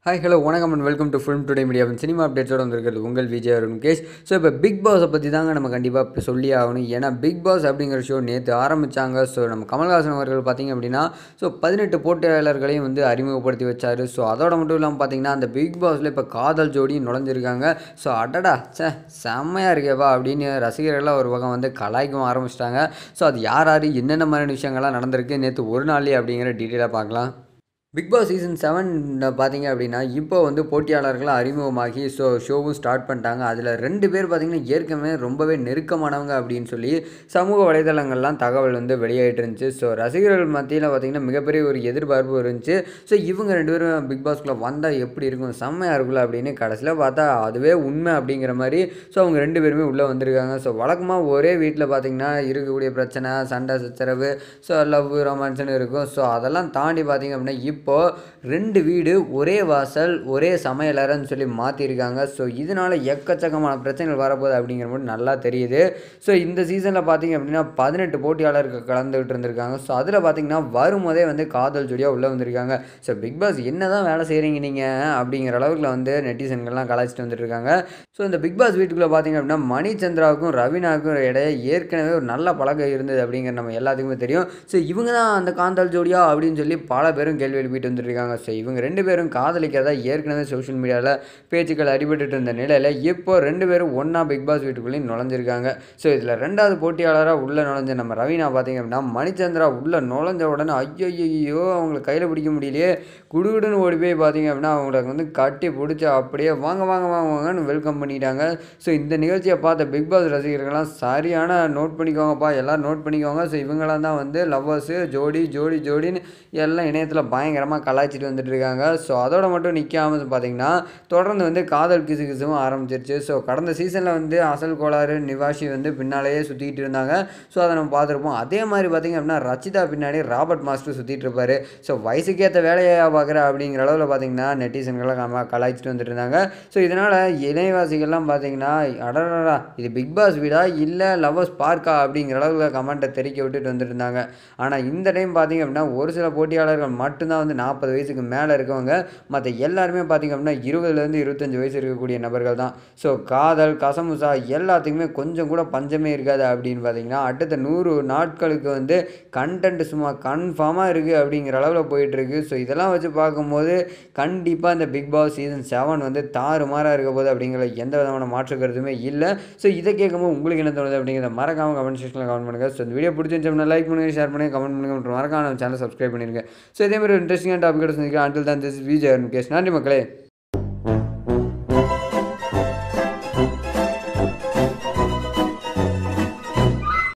hi hello வணக்கம் and welcome to film today media cinema அப்டேட்ஸோட வந்திருக்கிறது உங்கள் விஜய் அருண் முகேஷ் ஸோ இப்போ பிக் பாஸை பற்றி தாங்க நம்ம கண்டிப்பாக இப்போ சொல்லி ஆகணும் ஏன்னா பிக் பாஸ் அப்படிங்கிற ஷோ நேற்று ஆரம்பித்தாங்க ஸோ நம்ம கமல்ஹாசன் அவர்கள் பார்த்தீங்க அப்படின்னா ஸோ பதினெட்டு போட்டியாளர்களையும் வந்து அறிமுகப்படுத்தி வச்சார் ஸோ அதோட மட்டும் இல்லாமல் பார்த்தீங்கன்னா அந்த பிக் பாஸில் இப்போ காதல் ஜோடி நுழைஞ்சிருக்காங்க ஸோ அடடா சே செம்மையாக இருக்கேப்பா அப்படின்னு ரசிகர்கள்லாம் ஒரு பக்கம் வந்து கலாய்க்கவும் ஆரம்பிச்சிட்டாங்க ஸோ அது யார் யார் என்னென்ன மாதிரியான விஷயங்கள்லாம் நடந்திருக்கு நேற்று ஒரு நாள்லேயே அப்படிங்கிற டீட்டெயிலாக பார்க்கலாம் பிக் பாஸ் சீசன் செவன் பார்த்தீங்க அப்படின்னா இப்போ வந்து போட்டியாளர்களாக அறிமுகமாகி ஸோ ஷோவும் ஸ்டார்ட் பண்ணிட்டாங்க அதில் ரெண்டு பேர் பார்த்தீங்கன்னா ஏற்கனவே ரொம்பவே நெருக்கமானவங்க அப்படின்னு சொல்லி சமூக வலைதளங்கள்லாம் தகவல் வந்து வெளியாகிட்டு இருந்துச்சு ஸோ ரசிகர்கள் மத்தியில் பார்த்தீங்கன்னா மிகப்பெரிய ஒரு எதிர்பார்ப்பு இருந்துச்சு ஸோ இவங்க ரெண்டு பேரும் பிக் பாஸ்க்குள்ளே வந்தால் எப்படி இருக்கும் செம்மையாக இருக்குல்ல அப்படின்னு கடைசியில் பார்த்தா அதுவே உண்மை அப்படிங்கிற மாதிரி ஸோ அவங்க ரெண்டு பேருமே உள்ளே வந்திருக்காங்க ஸோ வழக்கமாக ஒரே வீட்டில் பார்த்தீங்கன்னா இருக்கக்கூடிய பிரச்சனை சண்டை சச்சரவு ஸோ லவ் ரொமான்ஸ்னு இருக்கும் ஸோ அதெல்லாம் தாண்டி பார்த்தீங்க அப்படின்னா இப்போது ரெண்டு வீடு ஒரே வாசல் ஒரே சமையலறைன்னு சொல்லி மாற்றிருக்காங்க ஸோ இதனால் எக்கச்சக்கமான பிரச்சனைகள் வரப்போகுது அப்படிங்கிற மட்டும் நல்லா தெரியுது ஸோ இந்த சீசனில் பார்த்தீங்க அப்படின்னா பதினெட்டு போட்டியாளர்கள் கலந்துக்கிட்டு இருந்திருக்காங்க ஸோ அதில் பார்த்தீங்கன்னா வரும்போதே வந்து காதல் ஜோடியாக உள்ளே வந்திருக்காங்க ஸோ பிக் பாஸ் என்ன தான் வேலை செய்கிறீங்க நீங்கள் அப்படிங்கிற அளவுக்கு வந்து நெட்டிசன்கள்லாம் கலாய்ச்சிட்டு வந்துட்டு இருக்காங்க ஸோ இந்த பிக் பாஸ் வீட்டுக்குள்ளே பார்த்தீங்க அப்படின்னா மணிச்சந்திராவுக்கும் ரவீனாவுக்கும் இடையே ஏற்கனவே ஒரு நல்ல பழக்கம் இருந்தது அப்படிங்கிற நம்ம எல்லாத்துக்குமே தெரியும் ஸோ இவங்க தான் அந்த காந்தல் ஜோடியா அப்படின்னு சொல்லி பல பேரும் கேள்வி எழுப்பிட்டு வந்துருக்காங்க ஸோ இவங்க ரெண்டு பேரும் காதலிக்கிறதா ஏற்கனவே சோஷியல் மீடியாவில் பேச்சுக்கள் அடிபட்டு இருந்த நிலையில் இப்போ ரெண்டு பேரும் ஒன்றா பிக் பாஸ் வீட்டுக்குள்ளேயும் நுழைஞ்சிருக்காங்க ஸோ இதில் ரெண்டாவது போட்டியாளராக உள்ளே நுழைஞ்ச நம்ம ரவீனா பார்த்தீங்க அப்படின்னா மணிச்சந்திரா உள்ளே நுழைஞ்ச உடனே ஐயோ ஐயோ அவங்களை கையில் பிடிக்க முடியலையே குடுகுடுன்னு ஓடி போய் பார்த்தீங்க அப்படின்னா அவங்களுக்கு வந்து கட்டி பிடிச்சி அப்படியே வாங்க வாங்க வாங்க வாங்கன்னு வெல்கம் பண்ணிட்டாங்க ஸோ இந்த நிகழ்ச்சியை பார்த்த பிக் பாஸ் ரசிகர்கள்லாம் சரியான நோட் பண்ணிக்கோங்கப்பா எல்லாம் நோட் பண்ணிக்கோங்க ஸோ இவங்களாம் தான் வந்து லவ்வர்ஸு ஜோடி ஜோடி ஜோடின்னு எல்லாம் இணையத்தில் பயங்கரமாக கலாய்ச்சிட்டு வந்துட்டு இருக்காங்க ஸோ அதோட மட்டும் நிற்காம பார்த்தீங்கன்னா தொடர்ந்து வந்து காதல் கிசு கிசுவும் ஆரம்பிச்சிருச்சு ஸோ கடந்த சீசனில் வந்து அசல் கோளாறு நிவாஷி வந்து பின்னாலேயே சுற்றிக்கிட்டு இருந்தாங்க ஸோ அதை நம்ம பார்த்துருப்போம் அதே மாதிரி பார்த்திங்க அப்படின்னா ரச்சிதா பின்னாடி ராபர்ட் மாஸ்டர் சுற்றிட்டு இருப்பார் ஸோ வயசுக்கேற்ற வேலையாக பார்க்குற அப்படிங்கிற அளவில் பார்த்தீங்கன்னா நெட்டிசன்கள்லாம் கம கலாய்ச்சிட்டு வந்துட்டு இருந்தாங்க ஸோ இதனால் இணையவாசிகள்லாம் பார்த்தீங்கன்னா அடடா இது பிக் பாஸ் வீடா இல்லை லவ்வர்ஸ் பார்க்கா அப்படிங்கிற அளவில் கமெண்ட்டை தெரிக்க விட்டுட்டு வந்துட்டு இருந்தாங்க ஆனால் இந்த டைம் பார்த்தீங்க அப்படின்னா ஒரு சில போட்டியாளர்கள் மட்டும்தான் வந்து நாற்பது வயசுக்கு மேலே இருக்கவங்க மற்ற எல்லாருமே பார்த்திங்க அப்படின்னா இருபதுலேருந்து இருபத்தஞ்சி வயசு இருக்கக்கூடிய நபர்கள் தான் ஸோ காதல் கசமுசா எல்லாத்துக்குமே கொஞ்சம் கூட பஞ்சமே இருக்காது அப்படின்னு பார்த்தீங்கன்னா அடுத்த நூறு நாட்களுக்கு வந்து கண்டென்ட் சும்மா கன்ஃபார்மாக இருக்குது அப்படிங்கிற அளவில் போயிட்டுருக்கு ஸோ இதெல்லாம் வச்சு பார்க்கும்போது கண்டிப்பாக இந்த பிக் பாஸ் சீசன் செவன் வந்து தாறுமாறாக இருக்க போகுது அப்படிங்கிற எந்த விதமான மாற்று கருத்துமே இல்லை ஸோ இதை கேட்கும்போது உங்களுக்கு என்ன தோணுது அப்படிங்கிறத மறக்காமல் கமெண்ட் செக்ஷனில் கமெண்ட் பண்ணுங்கள் ஸோ இந்த வீடியோ பிடிச்சிருந்துச்சுன்னா லைக் பண்ணுங்கள் ஷேர் பண்ணுங்கள் கமெண்ட் பண்ணுங்கள் மற்றும் மறக்காம நம்ம சேனல் சப்ஸ்கிரைப் பண்ணிருங்க ஸோ இதே மாதிரி இன்ட்ரெஸ்டிங்கான டாபிக் சந்திக்கிறேன் அண்டில் தான் திஸ் விஜய் முகேஷ் நன்றி மக்களே